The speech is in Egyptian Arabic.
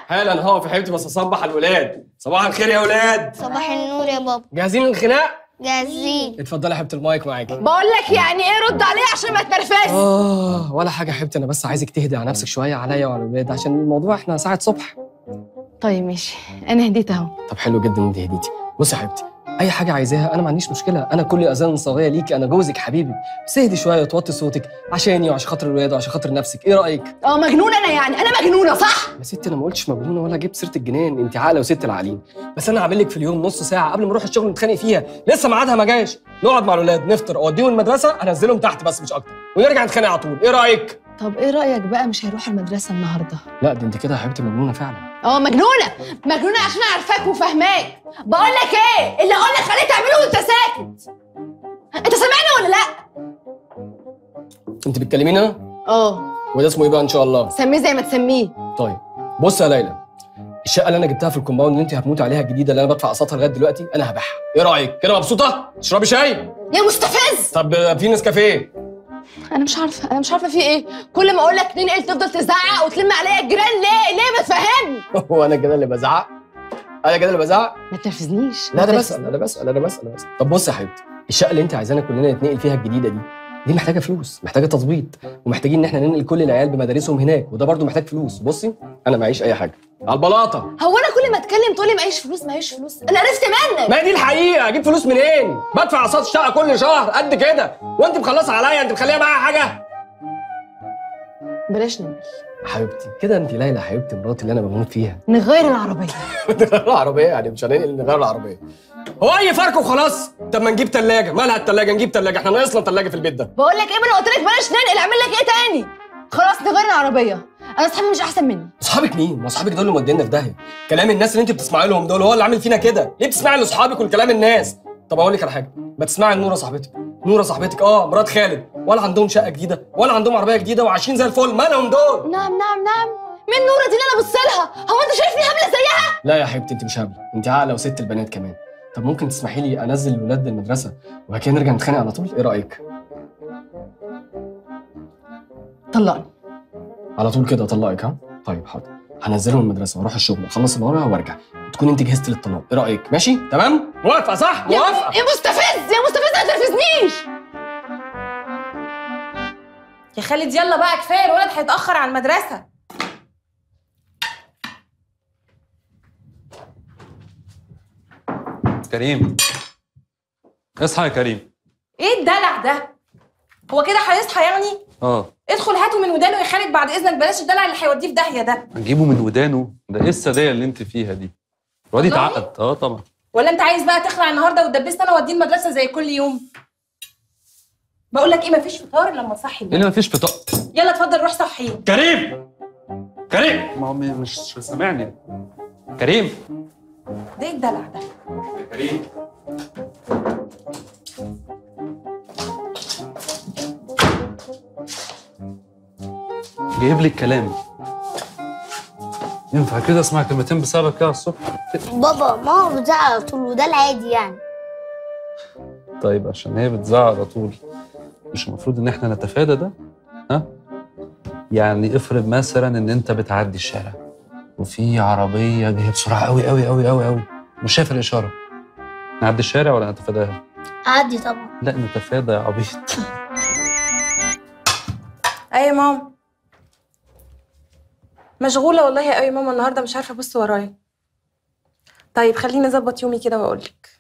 حالا هقف يا حبيبتي بس اصبح على الولاد صباح الخير يا ولاد صباح النور يا بابا جاهزين للخناق جاهزين اتفضلي يا حبيبتي المايك معاكي بقول لك يعني ايه رد عليه عشان ما تنرفزش اه ولا حاجه يا حبيبتي انا بس عايزك تهدي على نفسك شويه عليا وعلى الولاد عشان الموضوع احنا ساعه صبح طيب ماشي انا هديت اهو طب حلو جدا انت هديتي بصي يا حبيبتي اي حاجه عايزاها انا ما عنديش مشكله انا كل اذان صاغيه ليكي انا جوزك حبيبي بس اهدي شويه وتوطي صوتك عشاني وعشان خاطر الولاد وعشان خاطر نفسك ايه رايك اه مجنونه انا يعني انا مجنونه صح يا ستي انا ما قلتش مجنونه ولا جبت سيره الجنان انت عاقله وست العقلين بس انا هعمل لك في اليوم نص ساعه قبل ما اروح الشغل نتخانق فيها لسه ميعادها ما جاش نقعد مع الاولاد نفطر اوديهم المدرسه انزلهم تحت بس مش اكتر ونرجع نتخانق على طول ايه رايك طب ايه رايك بقى مش هيروح المدرسه النهارده لا دي انت كده يا حبيبتي مجنونه فعلا اه مجنونه مجنونه عشان عارفاك وفاهماك بقول لك ايه اللي اقول لك خليه تعمله وانت ساكت انت سامعني ولا لا انت بتكلميني انا اه وده اسمه ايه بقى ان شاء الله سميه زي ما تسميه طيب بص يا ليلى الشقه اللي انا جبتها في الكومباوند اللي انت هتموتي عليها الجديده اللي انا بدفع قسطها لغايه دلوقتي انا هبيعها ايه رايك كده مبسوطه تشربي شاي يا مستفز طب في نسكافيه انا مش عارفه انا مش عارفه في ايه كل ما اقول لك ننقل تفضل تزعق وتلم عليا الجيران ليه ليه ما تفهمني هو انا كده اللي بزعق انا كده اللي بزعق ما تنرفزنيش لا انا بسال انا بسال انا بسال انا بسال طب بص يا حبيبتي الشقه اللي انت عايزانا كلنا نتنقل فيها الجديده دي دي محتاجه فلوس محتاجه تظبيط ومحتاجين ان احنا ننقل كل العيال بمدارسهم هناك وده برضو محتاج فلوس بصي انا معيش اي حاجه على البلاطه هو انا كل ما اتكلم تقولي معيش فلوس معيش فلوس انا عرفت منك ما هي دي الحقيقه اجيب فلوس منين بدفع اقساط الشقه كل شهر قد كده وانت مخلصه عليا انت مخليها معايا حاجه بلاش ننقل حبيبتي كده انت ليلى حبيبتي مراتي اللي انا بموت فيها نغير العربيه نغير العربيه يعني مش هننقل نغير العربيه هو اي فرق وخلاص طب ما نجيب ثلاجه مالها الثلاجه نجيب ثلاجه احنا ناقصنا ثلاجه في البيت ده بقول لك ايه ما انا قلت لك بلاش ننقل اعمل لك ايه تاني خلاص نغير العربيه انا اصحابي مش احسن مني اصحابك مين؟ ما اصحابك دول اللي مودينا في داهيه كلام الناس اللي انت بتسمعي لهم دول هو اللي عامل فينا كده ليه بتسمعي لاصحابك والكلام الناس طب اقول لك على حاجه ما تسمعي لنوره صاحبتك نوره صاحبتك اه مرات خالد ولا عندهم شقه جديده ولا عندهم عربيه جديده وعايشين زي الفل مالهم دول نعم نعم نعم مين نوره دي اللي انا بص لها هو انت شايفني هبله زيها لا يا حبيبتي انت مش هبله انت عاقله وست البنات كمان طب ممكن تسمحي لي انزل الولاد المدرسه وبعد كده نرجع نتخانق على طول ايه رايك طلقني على طول كده اطلقك ها طيب حاضر هنزلهم المدرسه واروح الشغل اخلص اللي ورايا وارجع تكون انت جهزت للطلاق ايه رايك ماشي تمام موافقه صح يا موافقه يا مستفز يا مستفز ما تنرفزنيش يا خالد يلا بقى كفايه الولد هيتاخر على المدرسه كريم اصحى يا كريم ايه الدلع ده هو كده هيصحى يعني اه ادخل هاته من ودانه يا خالد بعد اذنك بلاش الدلع اللي هيوديه في داهيه ده هنجيبه من ودانه ده ايه السدايه اللي انت فيها دي الواد والله؟ يتعقد اه طبعا ولا انت عايز بقى تخلع النهارده وتدبسني انا اوديه المدرسه زي كل يوم بقول لك ايه مفيش فطار الا لما تصحي ايه اللي مفيش فطار يلا اتفضل روح صحيه كريم كريم ما هو م- مش سامعني كريم ده ايه الدلع ده كريم جايب لي الكلام ينفع كده اسمع كلمتين بسببك كده على الصبح بابا ماما بتزعق على طول وده العادي يعني طيب عشان هي بتزعق على طول مش المفروض ان احنا نتفادى ده ها يعني افرض مثلا ان انت بتعدي الشارع وفي عربيه جايه بسرعه قوي قوي قوي قوي قوي مش شايف الاشاره نعدي الشارع ولا نتفاداها عادي طبعا لا نتفادى يا عبيط اي يا ماما مشغوله والله قوي يا ماما النهارده مش عارفه ابص ورايا طيب خليني اظبط يومي كده واقول لك